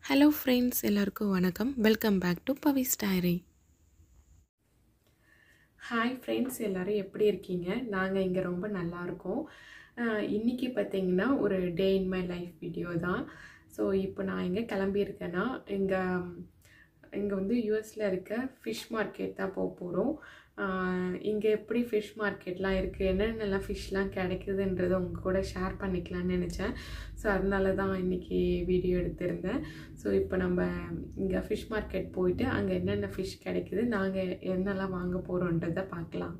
hello friends எல்லாருக்கும் வணக்கம் welcome back to Pavi's diary hi friends எல்லோரும் எப்படி இருக்கீங்க நாங்கள் இங்கே ரொம்ப நல்லா இருக்கோம் அஹ் இன்னைக்கு பார்த்தீங்கன்னா ஒரு day in my life video தான் ஸோ இப்போ நான் எங்கே கிளம்பியிருக்கேன்னா இங்கே இங்கே வந்து யூஎஸில் இருக்க ஃபிஷ் மார்க்கெட் தான் போக போகிறோம் இங்கே எப்படி ஃபிஷ் மார்க்கெட்லாம் இருக்குது என்னென்னலாம் ஃபிஷ்லாம் கிடைக்குதுன்றதை உங்கள் கூட ஷேர் பண்ணிக்கலாம்னு நினச்சேன் ஸோ அதனால தான் இன்றைக்கி வீடியோ எடுத்திருந்தேன் ஸோ இப்போ நம்ம இங்கே ஃபிஷ் மார்க்கெட் போயிட்டு அங்கே என்னென்ன ஃபிஷ் கிடைக்குது நாங்கள் என்னெல்லாம் வாங்க போகிறோன்றதை பார்க்கலாம்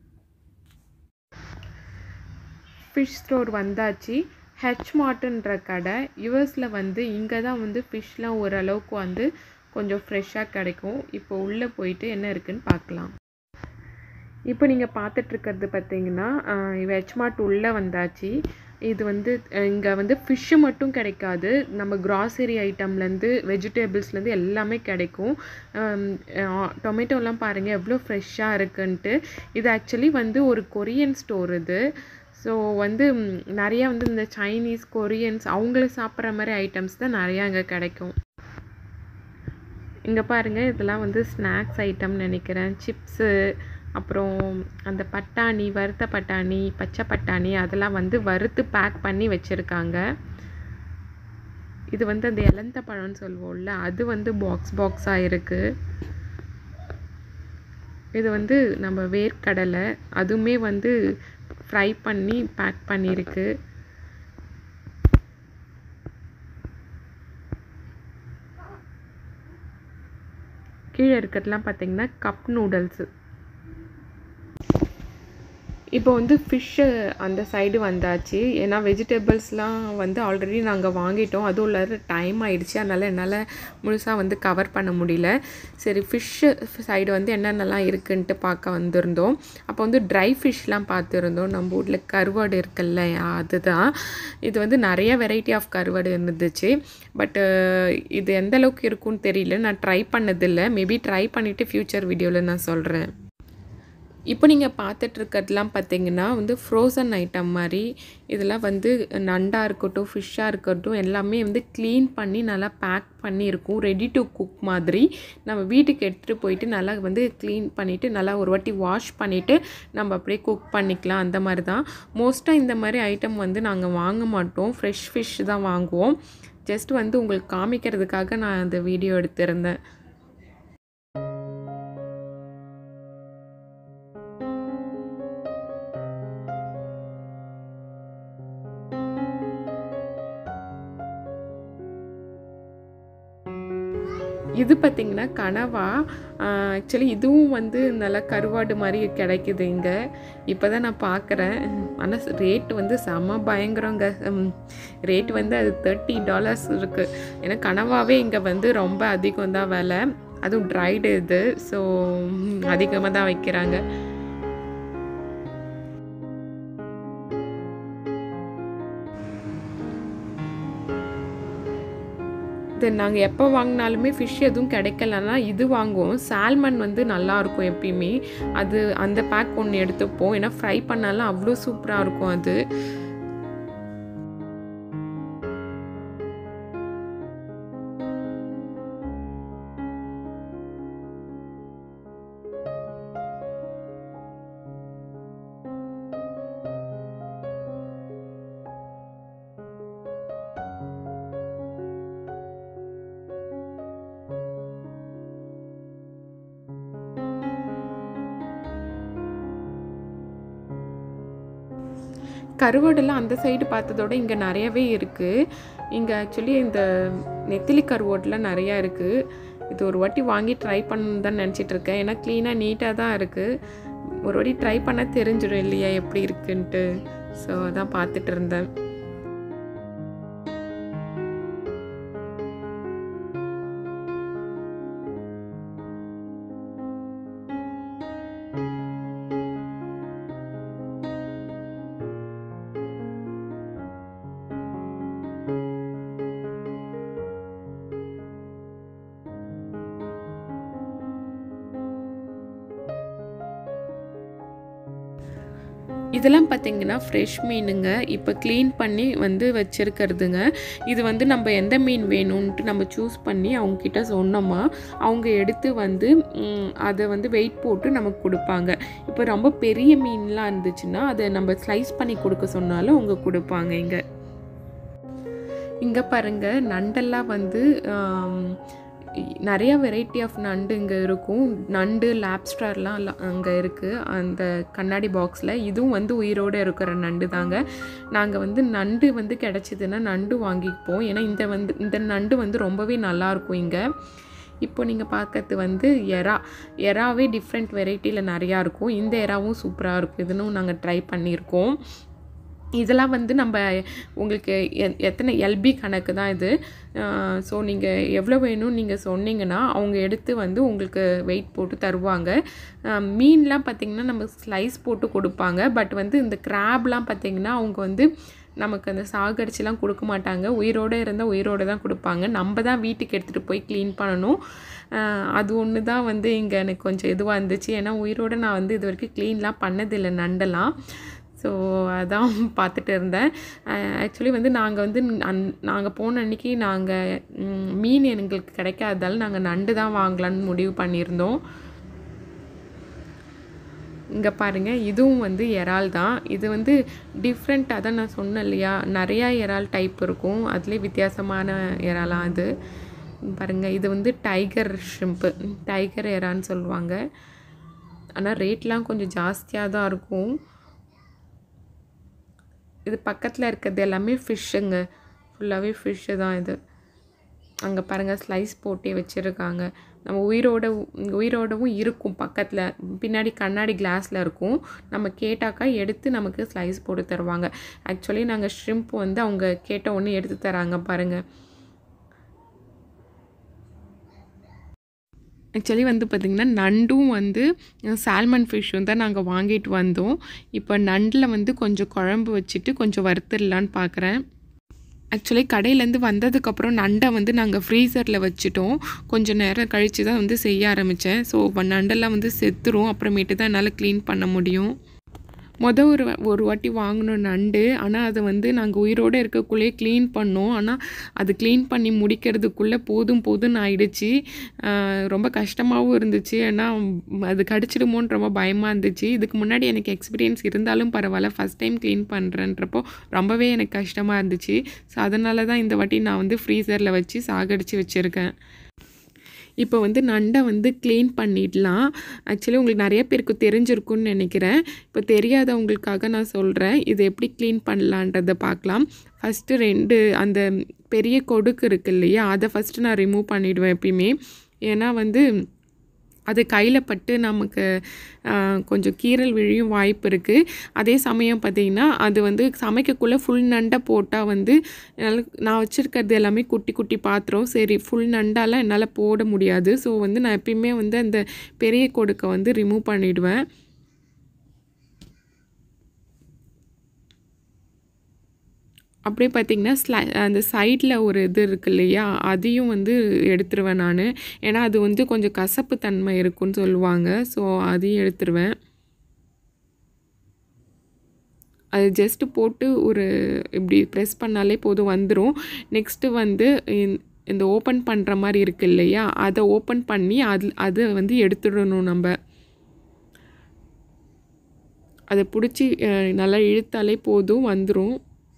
ஃபிஷ் ஸ்டோர் வந்தாச்சு ஹெச் மார்ட்டுன்ற கடை யூஎஸில் வந்து இங்கே தான் வந்து ஃபிஷ்லாம் ஓரளவுக்கு வந்து கொஞ்சம் ஃப்ரெஷ்ஷாக கிடைக்கும் இப்போ உள்ளே போயிட்டு என்ன இருக்குன்னு பார்க்கலாம் இப்போ நீங்கள் பார்த்துட்ருக்கிறது பார்த்தீங்கன்னா வெஜ் மார்ட் உள்ளே வந்தாச்சு இது வந்து இங்கே வந்து ஃபிஷ்ஷு மட்டும் கிடைக்காது நம்ம கிராசரி ஐட்டம்லேருந்து வெஜிடபிள்ஸ்லேருந்து எல்லாமே கிடைக்கும் டொமேட்டோலாம் பாருங்கள் எவ்வளோ ஃப்ரெஷ்ஷாக இருக்குன்ட்டு இது ஆக்சுவலி வந்து ஒரு கொரியன் ஸ்டோர் இது ஸோ வந்து நிறையா வந்து இந்த சைனீஸ் கொரியன்ஸ் அவங்கள சாப்பிட்ற மாதிரி ஐட்டம்ஸ் தான் நிறையா இங்கே கிடைக்கும் இங்கே பாருங்கள் இதெல்லாம் வந்து ஸ்நாக்ஸ் ஐட்டம் நினைக்கிறேன் சிப்ஸு அப்புறம் அந்த பட்டாணி வறுத்த பட்டாணி பச்சை பட்டாணி அதெல்லாம் வந்து வறுத்து பேக் பண்ணி வச்சுருக்காங்க இது வந்து அந்த இலந்த பழம்னு சொல்லுவோம்ல அது வந்து பாக்ஸ் பாக்ஸாக இருக்குது இது வந்து நம்ம வேர்க்கடலை அதுவுமே வந்து ஃப்ரை பண்ணி பேக் பண்ணியிருக்கு கீழே இருக்கிறதுலாம் பார்த்தீங்கன்னா கப் நூடுல்ஸு இப்போ வந்து ஃபிஷ்ஷு அந்த சைடு வந்தாச்சு ஏன்னா வெஜிடபிள்ஸ்லாம் வந்து ஆல்ரெடி நாங்கள் வாங்கிட்டோம் அதுவும் இல்லாத டைம் ஆயிடுச்சு அதனால் என்னால் முழுசாக வந்து கவர் பண்ண முடியல சரி ஃபிஷ்ஷு சைடு வந்து என்னென்னலாம் இருக்குன்ட்டு பார்க்க வந்திருந்தோம் அப்போ வந்து ட்ரை ஃபிஷ்லாம் பார்த்துருந்தோம் நம்ம ஊரில் கருவாடு இருக்குல்ல அதுதான் இது வந்து நிறைய வெரைட்டி ஆஃப் கருவாடு இருந்துச்சு பட்டு இது எந்த அளவுக்கு இருக்கும்னு தெரியல நான் ட்ரை பண்ணதில்லை மேபி ட்ரை பண்ணிவிட்டு ஃப்யூச்சர் வீடியோவில் நான் சொல்கிறேன் இப்போ நீங்கள் பார்த்துட்ருக்கிறதுலாம் பார்த்தீங்கன்னா வந்து ஃப்ரோசன் ஐட்டம் மாதிரி இதெல்லாம் வந்து நண்டாக இருக்கட்டும் ஃபிஷ்ஷாக இருக்கட்டும் எல்லாமே வந்து க்ளீன் பண்ணி நல்லா பேக் பண்ணியிருக்கும் ரெடி டு குக் மாதிரி நம்ம வீட்டுக்கு எடுத்துகிட்டு போயிட்டு நல்லா வந்து க்ளீன் பண்ணிவிட்டு நல்லா ஒரு வாட்டி வாஷ் பண்ணிவிட்டு நம்ம அப்படியே குக் பண்ணிக்கலாம் அந்த மாதிரி தான் மோஸ்ட்டாக இந்த மாதிரி ஐட்டம் வந்து நாங்கள் வாங்க மாட்டோம் ஃப்ரெஷ் ஃபிஷ் தான் வாங்குவோம் ஜஸ்ட் வந்து உங்களுக்கு காமிக்கிறதுக்காக நான் அந்த வீடியோ எடுத்திருந்தேன் இது பார்த்திங்கன்னா கனவா ஆக்சுவலி இதுவும் வந்து நல்லா கருவாடு மாதிரி கிடைக்குது இங்கே இப்போ தான் நான் பார்க்குறேன் ஆனால் ரேட் வந்து செம்ம பயங்கரங்க ரேட் வந்து அது தேர்ட்டி டாலர்ஸ் இருக்குது ஏன்னா கனவாவே இங்கே வந்து ரொம்ப அதிகம் தான் விலை அதுவும் ட்ரைடு இது ஸோ அதிகமாக தான் வைக்கிறாங்க இது நாங்கள் எப்போ வாங்கினாலுமே ஃபிஷ் எதுவும் கிடைக்கலன்னா இது வாங்குவோம் சால்மன் வந்து நல்லாயிருக்கும் எப்பயுமே அது அந்த பேக் ஒன்று எடுத்துப்போம் ஏன்னா ஃப்ரை பண்ணாலும் அவ்வளோ சூப்பராக இருக்கும் அது கருவாடெல்லாம் அந்த சைடு பார்த்ததோட இங்கே நிறையவே இருக்குது இங்கே ஆக்சுவலி இந்த நெத்திலி கருவாடெலாம் நிறையா இருக்குது இது ஒரு வாட்டி வாங்கி ட்ரை பண்ணணுன்னு தான் நினச்சிட்டு இருக்கேன் ஏன்னா க்ளீனாக நீட்டாக தான் இருக்குது ஒரு வாட்டி ட்ரை பண்ண தெரிஞ்சிடும் இல்லையா எப்படி இருக்குன்ட்டு ஸோ அதான் பார்த்துட்டு இருந்தேன் இதெல்லாம் பார்த்தீங்கன்னா ஃப்ரெஷ் மீனுங்க இப்போ க்ளீன் பண்ணி வந்து வச்சுருக்கிறதுங்க இது வந்து நம்ம எந்த மீன் வேணும்ன்ட்டு நம்ம சூஸ் பண்ணி அவங்கக்கிட்ட சொன்னோமா அவங்க எடுத்து வந்து ம், அதை வந்து வெயிட் போட்டு நமக்கு கொடுப்பாங்க இப்போ ரொம்ப பெரிய மீன்லாம் இருந்துச்சுன்னா அதை நம்ம ஸ்லைஸ் பண்ணி கொடுக்க சொன்னாலும் அவங்க கொடுப்பாங்க இங்கே இங்கே பாருங்க நண்டெல்லாம் வந்து ஆம், நிறைய வெரைட்டி ஆஃப் நண்டு இங்கே இருக்கும் நண்டு லாப்ஸ்டர்லாம் அங்கே இருக்குது அந்த கண்ணாடி பாக்ஸில் இதுவும் வந்து உயிரோடு இருக்கிற நண்டு தாங்க நாங்கள் வந்து நண்டு வந்து கிடச்சிதுன்னா நண்டு வாங்கிப்போம் ஏன்னா இந்த வந்து இந்த நண்டு வந்து ரொம்பவே நல்லாயிருக்கும் இங்கே இப்போ நீங்கள் பார்க்கறது வந்து எறா எறாவே டிஃப்ரெண்ட் வெரைட்டியில் நிறையா இருக்கும் இந்த எறாவும் சூப்பராக இருக்கும் இதுனும் நாங்கள் ட்ரை பண்ணியிருக்கோம் இதெல்லாம் வந்து நம்ம உங்களுக்கு எ- எத்தனை எல்பி கணக்கு தான் இது ஸோ நீங்கள் எவ்வளோ வேணும் நீங்கள் சொன்னீங்கன்னா அவங்க எடுத்து வந்து உங்களுக்கு வெயிட் போட்டு தருவாங்க அஹ் மீன்லாம் பார்த்திங்கன்னா நம்ம ஸ்லைஸ் போட்டு கொடுப்பாங்க பட் வந்து இந்த கிராப்லாம் பார்த்திங்கன்னா அவங்க வந்து நமக்கு அந்த சாகடிச்சுலாம் கொடுக்க மாட்டாங்க உயிரோடு இருந்தால் உயிரோடு தான் கொடுப்பாங்க நம்ம தான் வீட்டுக்கு எடுத்துகிட்டு போய் க்ளீன் பண்ணணும் அஹ் அது ஒன்று தான் வந்து இங்கே எனக்கு கொஞ்சம் இதுவாக இருந்துச்சு ஏன்னா உயிரோடு நான் வந்து இது வரைக்கும் க்ளீன்லாம் பண்ணதில்லை நண்டெல்லாம் ஸோ அதான் பார்த்துட்டு இருந்தேன் ஆக்சுவலி வந்து நாங்கள் வந்து அந் நாங்கள் போன அன்னைக்கு நாங்கள் ம், மீன் எங்களுக்கு கிடைக்காததால நாங்கள் நண்டு தான் வாங்கலான்னு முடிவு பண்ணியிருந்தோம் இங்கே பாருங்கள் இதுவும் வந்து இறால் தான் இது வந்து டிஃப்ரெண்ட் அதான் நான் சொன்னேன் இல்லையா நிறையா இறால் டைப் இருக்கும் அதுலேயே வித்தியாசமான இறாலாம் அது பாருங்கள் இது வந்து டைகர் ஷ்ரிம்ப்பு டைகர் இறான்னு சொல்லுவாங்க ஆனால் ரேட்லாம் கொஞ்சம் ஜாஸ்தியாக தான் இருக்கும் இது பக்கத்தில் இருக்கிறது எல்லாமே ஃபிஷ்ஷுங்க ஃபுல்லாகவே ஃபிஷ்ஷு தான் இது அங்கே பாருங்கள் ஸ்லைஸ் போட்டே வச்சுருக்காங்க நம்ம உயிரோட உயிரோடவும் இருக்கும் பக்கத்தில் பின்னாடி கண்ணாடி கிளாஸில் இருக்கும் நம்ம கேட்டாக்கா எடுத்து நமக்கு ஸ்லைஸ் போட்டு தருவாங்க ஆக்சுவலி நாங்கள் ஷ்ரிம்ப் வந்து அவங்க கேட்ட ஒன்று எடுத்து தராங்க பாருங்கள் ஆக்சுவலி வந்து பார்த்திங்கன்னா நண்டும் வந்து சால்மன் ஃபிஷ்ஷும் தான் நாங்கள் வாங்கிட்டு வந்தோம் இப்போ நண்டில் வந்து கொஞ்சம் குழம்பு வச்சுட்டு கொஞ்சம் வறுத்துடலான்னு பார்க்குறேன் ஆக்சுவலி கடையிலேருந்து வந்ததுக்கப்புறம் நண்டை வந்து நாங்கள் ஃப்ரீசரில் வச்சுட்டோம் கொஞ்சம் நேரம் கழித்து தான் வந்து செய்ய ஆரம்பித்தேன் ஸோ நண்டெல்லாம் வந்து செத்துரும் அப்புறமேட்டு தான் என்னால் க்ளீன் பண்ண முடியும் மொதல் ஒரு வ- ஒரு வாட்டி வாங்கினோம் நண்டு ஆனால் அதை வந்து நாங்கள் உயிரோடு இருக்கக்குள்ளேயே க்ளீன் பண்ணோம் ஆனால் அது க்ளீன் பண்ணி முடிக்கிறதுக்குள்ளே போதும் போதும்னு ஆயிடுச்சு ஆஹ் ரொம்ப கஷ்டமாகவும் இருந்துச்சு ஏன்னா ம், அது கடிச்சிடுமோன்னு ரொம்ப பயமாக இருந்துச்சு இதுக்கு முன்னாடி எனக்கு எக்ஸ்பீரியன்ஸ் இருந்தாலும் பரவாயில்ல ஃபஸ்ட் டைம் க்ளீன் பண்ணுறன்றப்போ ரொம்பவே எனக்கு கஷ்டமாக இருந்துச்சு ஸோ அதனால தான் இந்த வாட்டி நான் வந்து ஃப்ரீசரில் வச்சு சாகடிச்சு வச்சுருக்கேன் இப்போ வந்து நண்டை வந்து க்ளீன் பண்ணிடலாம் ஆக்சுவலி உங்களுக்கு நிறைய பேருக்கு தெரிஞ்சிருக்கும்னு நினைக்கிறேன் இப்போ தெரியாதவங்களுக்காக நான் சொல்கிறேன் இது எப்படி க்ளீன் பண்ணலான்றதை பார்க்கலாம் ஃபஸ்ட்டு ரெண்டு அந்த பெரிய கொடுக்கு இருக்கு இல்லையா அதை ஃபஸ்ட்டு நான் ரிமூவ் பண்ணிவிடுவேன் எப்பயுமே ஏன்னா வந்து அது கையில் பட்டு நமக்கு ஆஹ், கொஞ்சம் கீறல் விழியும் வாய்ப்பு இருக்குது அதே சமயம் பார்த்திங்கன்னா அது வந்து சமைக்கக்குள்ளே ஃபுல் நண்டை போட்டால் வந்து என்னால் நான் வச்சுருக்கிறது எல்லாமே குட்டி குட்டி பாத்திரம் சரி ஃபுல் நண்டாலாம் என்னால் போட முடியாது ஸோ வந்து நான் எப்பயுமே வந்து அந்த பெரிய கொடுக்கை வந்து ரிமூவ் பண்ணிவிடுவேன் அப்படியே பார்த்தீங்கன்னா ஸ்லை அந்த சைடில் ஒரு இது இருக்கு இல்லையா அதையும் வந்து எடுத்துருவேன் நான் ஏன்னா அது வந்து கொஞ்சம் கசப்பு தன்மை இருக்குன்னு சொல்லுவாங்க ஸோ அதையும் எடுத்துருவேன் அது ஜஸ்ட்டு போட்டு ஒரு இப்படி ப்ரெஸ் பண்ணாலே போதும் வந்துடும் நெக்ஸ்ட்டு வந்து இந்த- இந்த ஓப்பன் பண்ணுற மாதிரி இருக்கு இல்லையா அதை ஓப்பன் பண்ணி அது அதை வந்து எடுத்துடணும் நம்ம அதை பிடிச்சி அஹ், நல்லா இழுத்தாலே போதும் வந்துடும்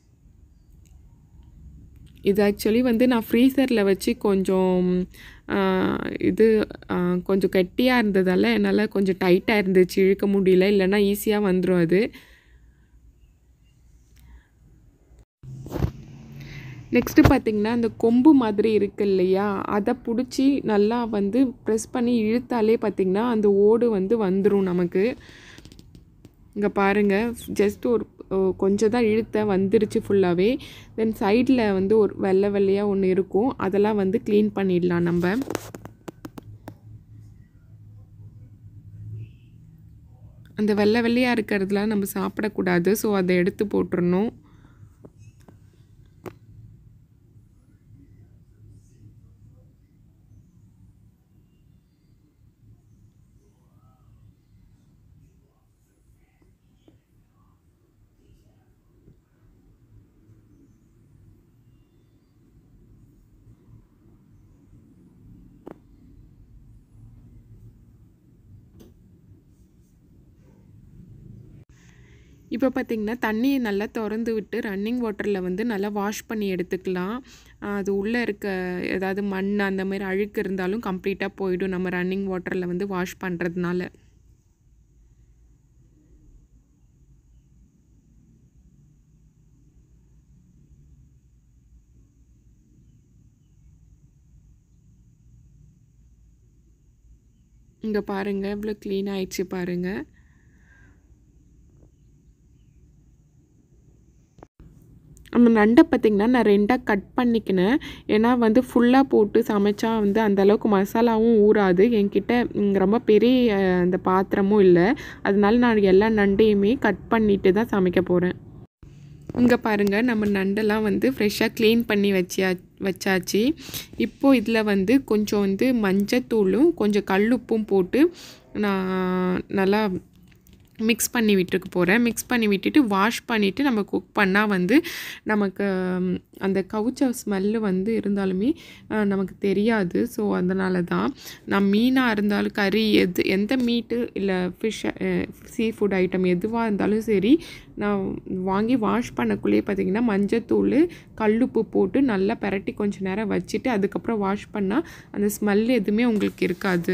இது ஆக்சுவலி வந்து நான் ஃப்ரீசரில் வச்சு கொஞ்சம் ஆஹ், இது ஆஹ், கொஞ்சம் கெட்டியாக இருந்ததால் என்னால் கொஞ்சம் டைட்டாக இருந்துச்சு இழுக்க முடியல இல்லைன்னா ஈஸியாக வந்துடும் அது நெக்ஸ்ட்டு பார்த்திங்கன்னா அந்த கொம்பு மாதிரி இருக்கு இல்லையா அதை பிடிச்சி நல்லா வந்து ப்ரெஸ் பண்ணி இழுத்தாலே பார்த்திங்கன்னா அந்த ஓடு வந்து வந்துடும் நமக்கு இங்கே பாருங்கள் ஜஸ்ட் ஒரு அஹ், கொஞ்சம் தான் இழுத்த வந்துருச்சு ஃபுல்லாகவே தென் சைடில் வந்து ஒரு வெள்ளை வெள்ளையாக ஒன்று இருக்கும் அதெல்லாம் வந்து க்ளீன் பண்ணிடலாம் நம்ம அந்த வெள்ளை வெள்ளையாக இருக்கிறதுலாம் நம்ம சாப்பிடக்கூடாது ஸோ அதை எடுத்து போட்டுறணும் இப்போ பார்த்திங்கன்னா தண்ணியை நல்லா திறந்து விட்டு ரன்னிங் வாட்டரில் வந்து நல்லா வாஷ் பண்ணி எடுத்துக்கலாம் ஆஹ் அது உள்ளே இருக்க ஏதாவது மண் அந்த மாதிரி அழுக்கு இருந்தாலும் கம்ப்ளீட்டாக போயிடும் நம்ம ரன்னிங் வாட்டரில் வந்து வாஷ் பண்ணுறதுனால இங்கே பாருங்கள் இவ்வளோ க்ளீன் ஆயிடுச்சு பாருங்கள் அந்த நண்டை பார்த்திங்கன்னா நான் ரெண்டாக கட் பண்ணிக்கினேன் ஏன்னா வந்து ஃபுல்லாக போட்டு சமைச்சா வந்து அந்த அளவுக்கு மசாலாவும் ஊறாது என்கிட்ட ம், ரொம்ப பெரிய அஹ், அந்த பாத்திரமும் இல்லை அதனால நான் எல்லா நண்டையுமே கட் பண்ணிட்டு தான் சமைக்க போகிறேன் இங்கே பாருங்கள் நம்ம நண்டெல்லாம் வந்து ஃப்ரெஷ்ஷாக க்ளீன் பண்ணி வச்சியா வச்சாச்சு இப்போது இதில் வந்து கொஞ்சம் வந்து மஞ்சத்தூளும் கொஞ்சம் கல்லுப்பும் போட்டு நான் நல்லா மிக்ஸ் பண்ணி விட்டுருக்க போகிறேன் மிக்ஸ் பண்ணி விட்டுட்டு வாஷ் பண்ணிவிட்டு நம்ம குக் பண்ணால் வந்து நமக்கு ம், அந்த கவுச்ச ஸ்மெல்லு வந்து இருந்தாலுமே அஹ், நமக்கு தெரியாது ஸோ அதனால தான் நான் மீனாக இருந்தாலும் கறி எது எந்த மீட்டு இல்லை ஃபிஷ் சீ ஃபுட் ஐட்டம் எதுவாக இருந்தாலும் சரி நான் வாங்கி வாஷ் பண்ணக்குள்ளேயே பார்த்தீங்கன்னா மஞ்சத்தூள் கல்லுப்பு போட்டு நல்லா பெரட்டி கொஞ்ச நேரம் வச்சுட்டு அதுக்கப்புறம் வாஷ் பண்ணால் அந்த ஸ்மெல் எதுவுமே உங்களுக்கு இருக்காது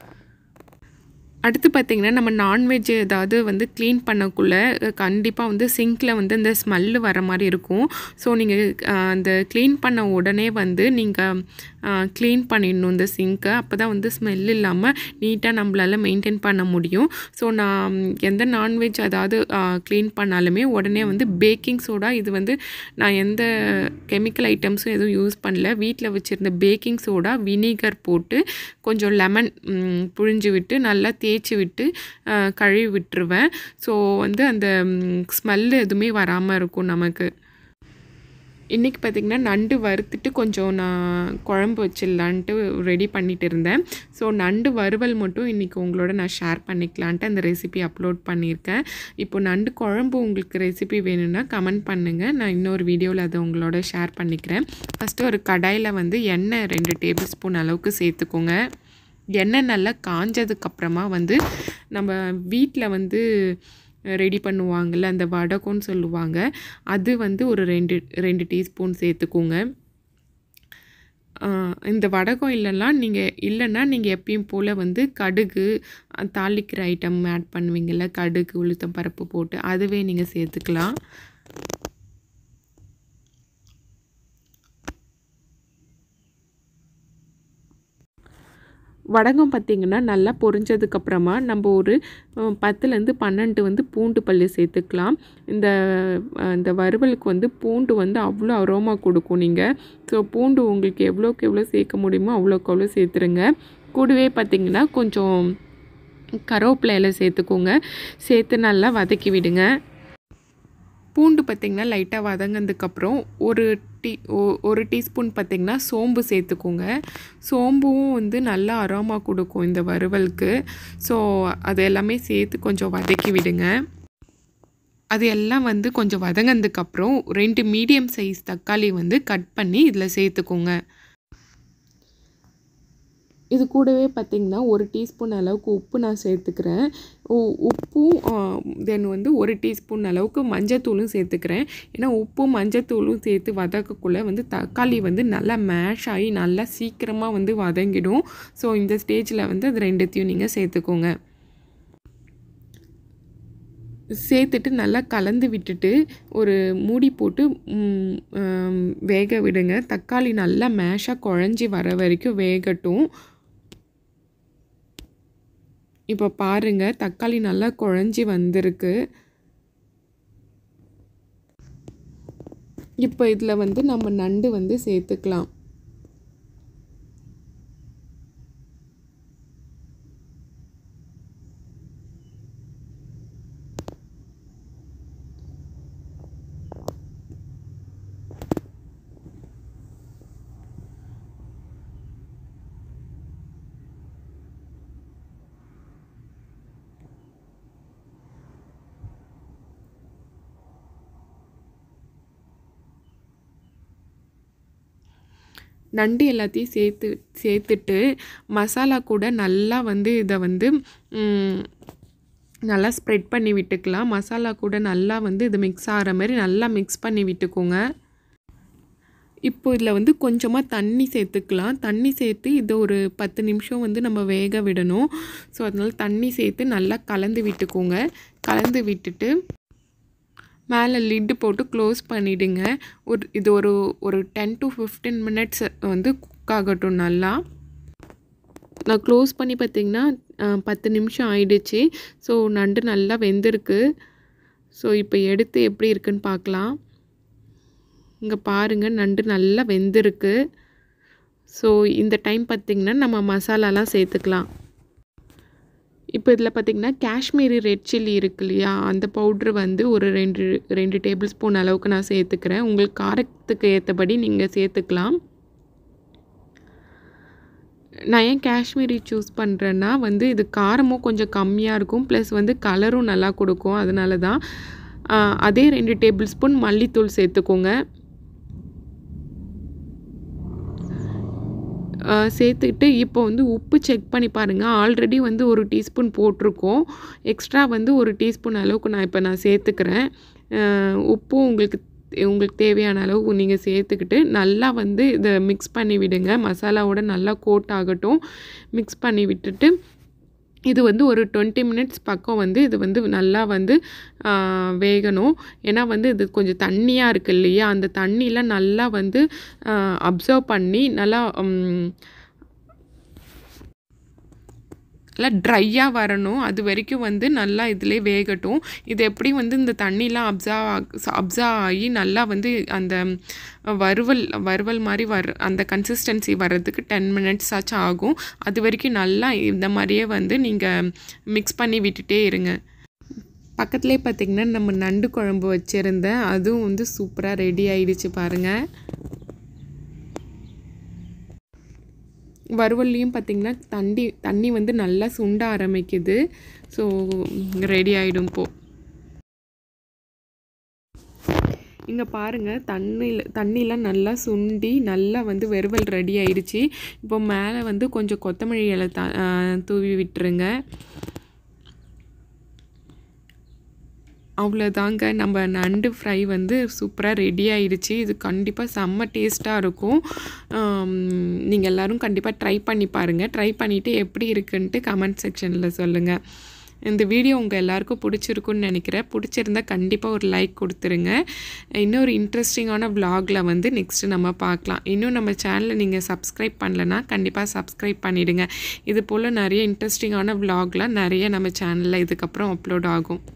அடுத்து பார்த்திங்கன்னா நம்ம நான்வெஜ் ஏதாவது வந்து க்ளீன் பண்ணக்குள்ளே கண்டிப்பாக வந்து சிங்கில் வந்து இந்த ஸ்மெல்லு வர மாதிரி இருக்கும் ஸோ நீங்கள் அந்த க்ளீன் பண்ண உடனே வந்து நீங்கள் க்ளீன் பண்ணிடணும் இந்த சிங்க்கை அப்போ தான் வந்து ஸ்மெல் இல்லாமல் நீட்டாக நம்மளால் மெயின்டைன் பண்ண முடியும் ஸோ நான் எந்த நான்வெஜ் அதாவது க்ளீன் பண்ணாலுமே உடனே வந்து பேக்கிங் சோடா இது வந்து நான் எந்த கெமிக்கல் ஐட்டம்ஸும் எதுவும் யூஸ் பண்ணல வீட்டில் வச்சுருந்த பேக்கிங் சோடா வினிகர் போட்டு கொஞ்சம் லெமன் புழிஞ்சு விட்டு நல்லா தேய்ச்சி விட்டு ஆ, கழுவி விட்டுருவேன் ஸோ வந்து அந்த ஸ்மெல்லு எதுவுமே வராமல் இருக்கும் நமக்கு இன்றைக்கி பார்த்திங்கன்னா நண்டு வறுத்துட்டு கொஞ்சம் நான் குழம்பு வச்சிடலான்ட்டு ரெடி பண்ணிட்டு இருந்தேன் ஸோ நண்டு வறுவல் மட்டும் இன்றைக்கி உங்களோட நான் ஷேர் பண்ணிக்கலான்ட்டு அந்த ரெசிபி அப்லோட் பண்ணியிருக்கேன் இப்போ நண்டு குழம்பு உங்களுக்கு ரெசிபி வேணும்னா கமெண்ட் பண்ணுங்கள் நான் இன்னொரு வீடியோவில் அதை உங்களோட ஷேர் பண்ணிக்கிறேன் ஃபஸ்ட்டு ஒரு கடாயில் வந்து எண்ணெய் ரெண்டு டேபிள் ஸ்பூன் அளவுக்கு சேர்த்துக்கோங்க எண்ணெய் நல்லா காஞ்சதுக்கப்புறமா வந்து நம்ம வீட்டில் வந்து ரெடி பண்ணுவாங்கள்ல அந்த வடகம்னு சொல்லுவாங்க அது வந்து ஒரு ரெண்டு ரெண்டு டீஸ்பூன் சேர்த்துக்கோங்க ஆஹ் இந்த வடகம் இல்லைன்னா நீங்கள் இல்லைன்னா நீங்கள் எப்பயும் போல் வந்து கடுகு அஹ் தாளிக்கிற ஐட்டம் ஆட் பண்ணுவீங்கள்ல கடுகு உளுத்தம் பருப்பு போட்டு அதுவே நீங்கள் சேர்த்துக்கலாம் வடகம் பார்த்திங்கன்னா நல்லா பொரிஞ்சதுக்கப்புறமா நம்ம ஒரு அஹ், பத்துலேருந்து பன்னெண்டு வந்து பூண்டு பல்லு சேர்த்துக்கலாம் இந்த அஹ், இந்த வறுவலுக்கு வந்து பூண்டு வந்து அவ்வளோ அரோமா கொடுக்கும் நீங்கள் ஸோ பூண்டு உங்களுக்கு எவ்வளோக்கு எவ்வளோ சேர்க்க முடியுமோ அவ்வளோக்கு அவ்வளோ சேர்த்துருங்க கூடவே பார்த்திங்கன்னா கொஞ்சம் கருவேப்பிலை இலை சேர்த்துக்கோங்க சேர்த்து நல்லா வதக்கி விடுங்க பூண்டு பார்த்திங்கன்னா லைட்டாக வதங்கினதுக்கப்புறம் ஒரு டீ ஒ- ஒரு டீஸ்பூன் பார்த்திங்கன்னா சோம்பு சேர்த்துக்கோங்க சோம்பும் வந்து நல்லா அரோமா கொடுக்கும் இந்த வறுவலுக்கு ஸோ அது எல்லாமே சேர்த்து கொஞ்சம் வதக்கி விடுங்க அது எல்லாம் வந்து கொஞ்சம் வதங்கினதுக்கப்புறம் ரெண்டு மீடியம் சைஸ் தக்காளி வந்து கட் பண்ணி இதில் சேர்த்துக்கோங்க இது கூடவே பார்த்திங்கன்னா ஒரு டீஸ்பூன் அளவுக்கு உப்பு நான் சேர்த்துக்கிறேன் உ- உப்பும் தென் வந்து ஒரு டீஸ்பூன் அளவுக்கு மஞ்சத்தூளும் சேர்த்துக்கிறேன் ஏன்னா உப்பும் மஞ்சத்தூளும் சேர்த்து வதக்கக்குள்ளே வந்து தக்காளி வந்து நல்லா மேஷ் ஆகி நல்லா சீக்கிரமாக வந்து வதங்கிடும் ஸோ இந்த ஸ்டேஜில் வந்து அது ரெண்டுத்தையும் நீங்கள் சேர்த்துக்கோங்க சேர்த்துட்டு நல்லா கலந்து விட்டுட்டு ஒரு மூடி போட்டு ம், ஆம், வேக விடுங்க தக்காளி நல்லா மேஷாக குழஞ்சி வர வரைக்கும் வேகட்டும் இப்போ பாருங்க தக்காளி நல்லா குழஞ்சி வந்திருக்கு இப்போ இதில் வந்து நம்ம நண்டு வந்து சேர்த்துக்கலாம் நண்டு எல்லாத்தையும் சேர்த்து சேர்த்துட்டு மசாலா கூட நல்லா வந்து இதை வந்து ம், நல்லா ஸ்ப்ரெட் பண்ணி விட்டுக்கலாம் மசாலா கூட நல்லா வந்து இது மிக்ஸ் ஆகிற மாதிரி நல்லா மிக்ஸ் பண்ணி விட்டுக்கோங்க இப்போ இதில் வந்து கொஞ்சமாக தண்ணி சேர்த்துக்கலாம் தண்ணி சேர்த்து இதை ஒரு பத்து நிமிஷம் வந்து நம்ம வேக விடணும் ஸோ அதனால் தண்ணி சேர்த்து நல்லா கலந்து விட்டுக்கோங்க கலந்து விட்டுட்டு மேலே லிட்டு போட்டு க்ளோஸ் பண்ணிவிடுங்க ஒரு இது ஒரு ஒரு டென் டு ஃபிஃப்டீன் மினிட்ஸ் வந்து குக் ஆகட்டும் நல்லா நான் க்ளோஸ் பண்ணி பார்த்திங்கன்னா பத்து நிமிஷம் ஆயிடுச்சு ஸோ நண்டு நல்லா வெந்திருக்கு ஸோ இப்போ எடுத்து எப்படி இருக்குன்னு பார்க்கலாம் இங்கே பாருங்கள் நண்டு நல்லா வெந்திருக்கு ஸோ இந்த டைம் பார்த்திங்கன்னா நம்ம மசாலாலாம் சேர்த்துக்கலாம் இப்போ இதில் பார்த்திங்கன்னா காஷ்மீரி ரெட் சில்லி இருக்கு இல்லையா அந்த பவுட்ரு வந்து ஒரு ரெண்டு ரெண்டு டேபிள் ஸ்பூன் அளவுக்கு நான் சேர்த்துக்கிறேன் உங்களுக்கு காரத்துக்கு ஏற்றபடி நீங்கள் சேர்த்துக்கலாம் நான் ஏன் காஷ்மீரி சூஸ் பண்ணுறேன்னா வந்து இது காரமும் கொஞ்சம் கம்மியாக இருக்கும் ப்ளஸ் வந்து கலரும் நல்லா கொடுக்கும் அதனால தான் அதே ரெண்டு டேபிள் ஸ்பூன் மல்லித்தூள் சேர்த்துக்கோங்க சேர்த்துக்கிட்டு இப்போ வந்து உப்பு செக் பண்ணி பாருங்கள் ஆல்ரெடி வந்து ஒரு டீஸ்பூன் போட்டிருக்கோம் எக்ஸ்ட்ரா வந்து ஒரு டீஸ்பூன் அளவுக்கு நான் இப்போ நான் சேர்த்துக்கிறேன் உப்பும் உங்களுக்கு உங்களுக்கு தேவையான அளவு நீங்கள் சேர்த்துக்கிட்டு நல்லா வந்து இதை மிக்ஸ் பண்ணி விடுங்க மசாலாவோட நல்லா கோட் ஆகட்டும் மிக்ஸ் பண்ணி விட்டுட்டு இது வந்து ஒரு டுவெண்ட்டி மினிட்ஸ் பக்கம் வந்து இது வந்து நல்லா வந்து வேகணும் ஏன்னா வந்து இது கொஞ்சம் தண்ணியாக இருக்குது இல்லையா அந்த தண்ணியெலாம் நல்லா வந்து அப்சர்வ் பண்ணி நல்லா நல்லா ட்ரையாக வரணும் அது வரைக்கும் வந்து நல்லா இதிலே வேகட்டும் இது எப்படி வந்து இந்த தண்ணிலாம் அப்சர்வ் அப்சர்வ் ஆகி நல்லா வந்து அந்த வறுவல் வறுவல் மாதிரி வர அந்த கன்சிஸ்டன்சி வர்றதுக்கு டென் மினிட்ஸ் ஆச்சும் ஆகும் அது வரைக்கும் நல்லா இந்த மாதிரியே வந்து நீங்கள் மிக்ஸ் பண்ணி விட்டுட்டே இருங்க பக்கத்துலேயே பார்த்திங்கன்னா நம்ம நண்டு குழம்பு வச்சுருந்தேன் அதுவும் வந்து சூப்பராக ரெடி ஆயிடுச்சு பாருங்கள் வறுவல்லையும் பார்த்திங்கன்னா தண்ணி தண்ணி வந்து நல்லா சுண்ட ஆரம்பிக்குது ஸோ ரெடி ஆகிடும் இப்போ இங்கே பாருங்கள் தண்ணியில் தண்ணிலாம் நல்லா சுண்டி நல்லா வந்து வெறுவல் ரெடி ஆயிடுச்சு இப்போ மேலே வந்து கொஞ்சம் கொத்தமல்லி இலை த தூவி விட்டுருங்க அவ்வளோதாங்க நம்ம நண்டு ஃப்ரை வந்து சூப்பராக ரெடி ஆயிடுச்சு இது கண்டிப்பாக செம்ம டேஸ்ட்டாக இருக்கும் நீங்கள் எல்லோரும் கண்டிப்பாக ட்ரை பண்ணி பாருங்கள் ட்ரை பண்ணிவிட்டு எப்படி இருக்குன்ட்டு கமெண்ட் செக்ஷனில் சொல்லுங்கள் இந்த வீடியோ உங்கள் எல்லாருக்கும் பிடிச்சிருக்குன்னு நினைக்கிறேன் பிடிச்சிருந்தா கண்டிப்பாக ஒரு லைக் கொடுத்துருங்க இன்னொரு இன்ட்ரெஸ்டிங்கான விலாகில் வந்து நெக்ஸ்ட்டு நம்ம பார்க்கலாம் இன்னும் நம்ம சேனலை நீங்கள் சப்ஸ்கிரைப் பண்ணலன்னா கண்டிப்பாக சப்ஸ்கிரைப் பண்ணிவிடுங்க இது போல் நிறைய இன்ட்ரெஸ்டிங்கான விலாக்லாம் நிறைய நம்ம சேனலில் இதுக்கப்புறம் அப்லோட் ஆகும்